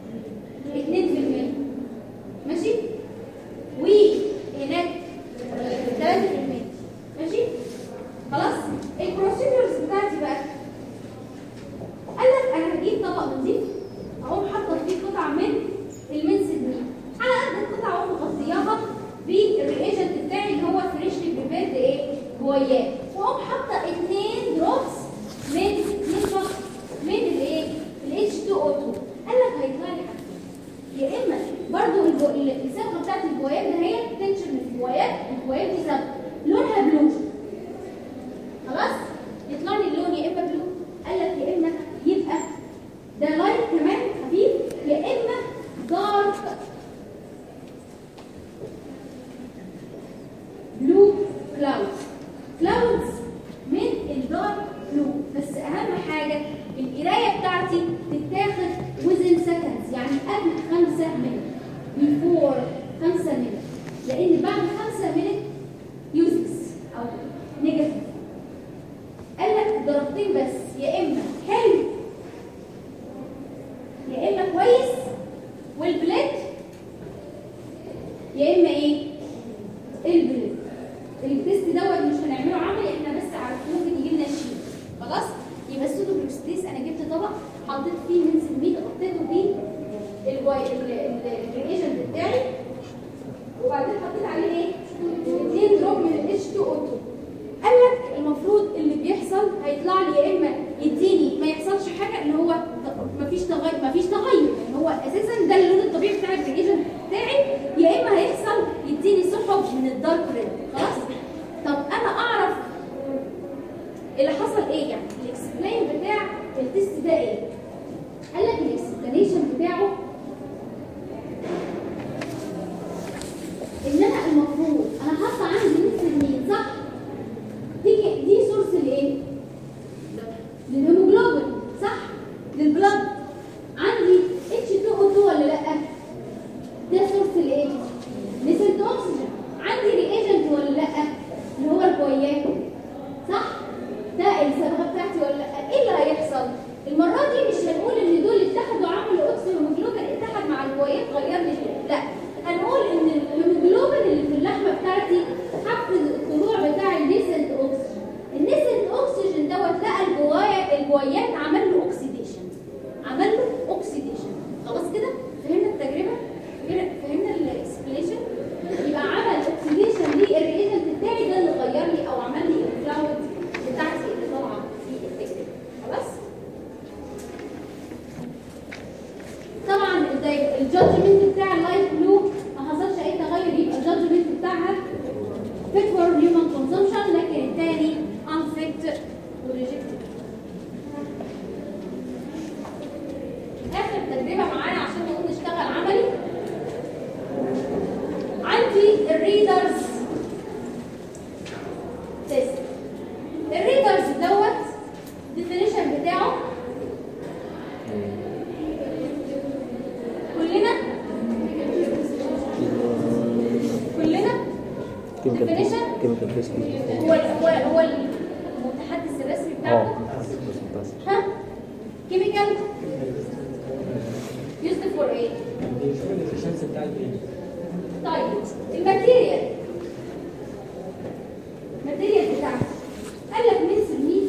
2% ماشي وهناك 3% ماشي خلاص البروسيدرز بتاعتي بقى قال لك انا هجيب طبق نظيف اقوم حاطه فيه قطعه من المنسد ميت على قد القطعه اقوم مغطياها بالرياجنت بتاعي اللي هو فريشلي بريبيرد ايه جواياه واقوم حاطه 2 دروبس من نصف من الايه ال H2O2 قال لك هيطلع لي حاجتين يا اما برضو الجو- ال- الصبغه بتاعت الجوايات ده هي تنشن من الجوايات الجوايات دي صبغه لونها بلو خلاص يطلع لي اللون يا اما بلو قال لك يا اما يبقى ده لايت كمان خفيف يا اما دارك بلو كلاودز كلاودز من الدارك بلو بس اهم حاجه القرايه بتاعتي تتاخد within seconds يعني قبل 5 minutes before 5 minutes لان بعد 5 minutes useless او نيجاتيف قال لك درجتين بس يا اما حلو يا اما كويس والبلاد يا اما ايه البلاد التست دوت مش هنعمله عملي احنا بس عارفين ممكن يجي لنا شيء خلاص يبقى السودو بروستيس انا جبت طبق حطيت فيه من سميد غطيته بيه الريجنت بتاعي وبعدين حطيت عليه ايه 2 دروب من ال H2O2 قال لك المفروض اللي بيحصل هيطلع لي يا اما يديني ما يحصلش حاجه ان هو ت- مفيش تغير مفيش تغير يعني هو ده ايه قال لك الاكسبلانيشن بتاعه ان انا المفروض انا حاطه عندي مثل مين صح تيجي دي سورس لايه للهيموجلوبين صح للبلد عندي H2O2 ولا لا ده سورس لايه نسبة اكسجين عندي رياجنت ولا لا اللي هو الكويات صح ده الصبغه بتاعتي ولا لا ايه اللي هيحصل المره دي مش هنقول ان دول اتحدوا عملوا اكسجين هيموجلوبين اتحد مع الكويات غير لي لا هنقول ان الهيموجلوبين اللي في اللحمه بتاعتي حفز الطلوع بتاع النسنت اوكسجين النسنت اوكسجين دوت لقى الجوايا الجويات عمل له اوكسيديشن عمل له اوكسيديشن خلاص كده فهمنا التجربه فهمنا- فهمنا الاكسبليشن يبقى عمل اوكسيديشن للريجنت بتاعي ده اللي غير لي او عمل لي الكلاود بتاعتي اللي طالعه في التجربه خلاص طبعا ازاي الجادجمنت بتاع اللايت بلو ما حصلش اي تغير يبقى الجادجمنت بتاعها fit for human consumption لكن الثاني unfit وريجكتد اخر تجربه معانا عشان نقوم نشتغل عملي عندي الريدرز تيست الريدرز دوت الديفينيشن بتاعه كلنا كلنا كيميكال تيست Definition؟ كيميكال تيست هو هو هو المتحدث الرسمي اه بتاعكم بس بس ها كيميكال used for ايه بيشوف الافشنسي بتاع البيبي طيب الماتيريال الماتيريال بتاعتي قال لك مينس الميت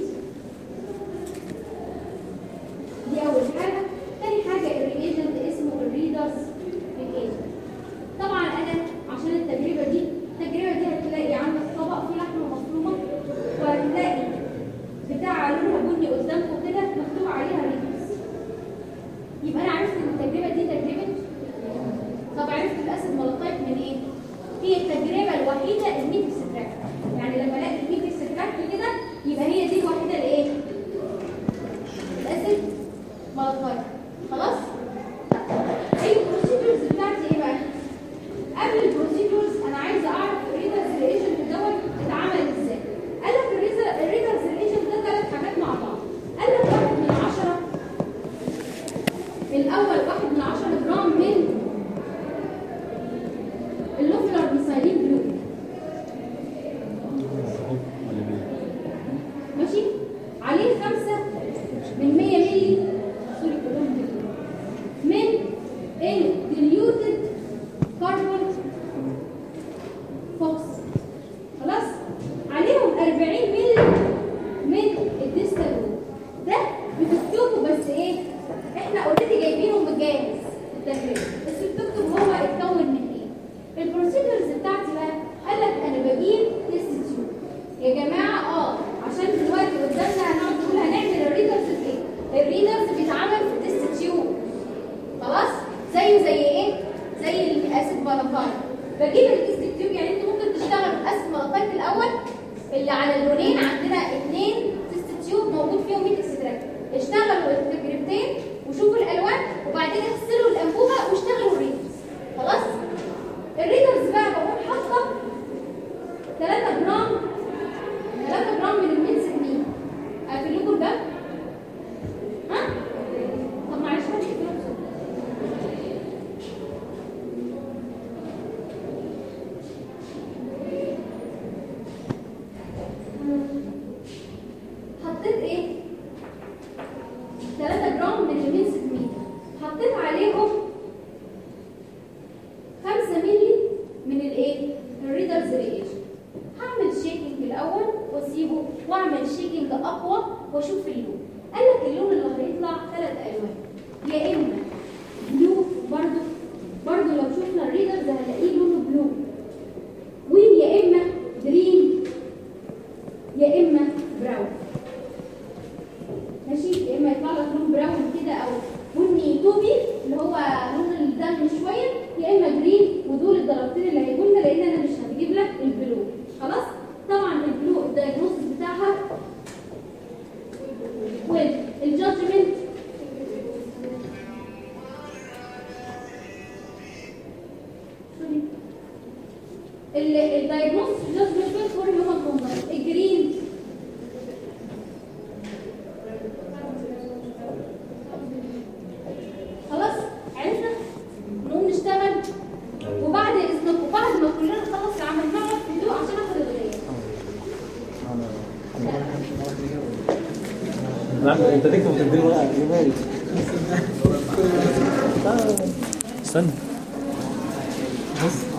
دي اول حاجه تاني حاجه الريجنت اسمه الريدرز ريجنت طبعا انا عشان التجربه دي التجربه دي هتلاقي عندك طبق فيه لحمه مفرومه وهتلاقي بتاع لونها بني قدامكم كده مكتوب عليها ريدرز يبقى انا عرفت ان التجربه دي تجربه طب عرفت الاسيد ملقيت من ايه؟ هي التجربه الوحيده الميكس تراك يعني لما الاقي الميكس تراك كده يبقى هي دي الوحيده الايه؟ الاسيد ملقيت خلاص؟ ايه البروسيدورز بتاعتي ايه بقى؟ قبل البروسيدورز انا عايزه اعرف الريدرز ريليشن دوت اتعمل ازاي؟ قال لك الريدرز ريليشن ده ثلاث حاجات مع بعض قال لك واحد من عشرة الاول واحد من عشرة جرام من اللوفلر ميثايلين بلو ماشي عليه خمسة من 100 مللي سوري كلهم دول. من الديليوتد كاربون فوكس خلاص عليهم 40 مللي من الديستالون ده بتكتبه بس ايه احنا اوريدي جايبينه مجهز التجربه بس بتكتب هو اتكون من ايه البروسيدرز بتاعتي بقى قال لك انا بجيب تيست تيوب يا جماعه اه عشان دلوقتي قدامنا هنقعد نقول هنعمل الريدرز في ايه الريدرز بيتعمل في تيست تيوب خلاص زيه زي ايه زي الاسيد مالافايت بجيب التيست تيوب يعني انتوا ممكن تشتغلوا الاسيد مالافايت الاول اللي على اللونين عندنا اثنين تيست تيوب موجود فيهم 100 اكستراكت اشتغلوا التجربتين وشوفوا الالوان وبعدين اغسلوا الانبوبه واشتغلوا الريدرز خلاص الريدرز بقى بقوم حاطه 3 جرام 3 جرام من المينس مين اقفل لكم الباب ها طب معلش ما تقفلوا بسرعة. حطيت ايه 3 جرام من المينس مين حطيت عليهم 5 مللي من الايه الريدرز رياجن هعمل شيكنج الاول واسيبه واعمل شيكنج اقوى واشوف اللون قال لك اللون اللي هيطلع ثلاث الوان يا اما بلو برضو برضو لو شفنا الريدرز هنلاقيه لونه بلو ويا اما جرين يا اما براون ماشي يا اما يطلع لك لون براون كده او بني توبي اللي هو لون الدم شويه يا اما جرين ودول الدرجتين اللي هيجوا لنا لان انا مش هجيب لك البلو خلاص طبعا البلو الدايجنوستس بتاعها والجادجمنت نعم انت تكتب وتديله ورقه يا مالك استنى بص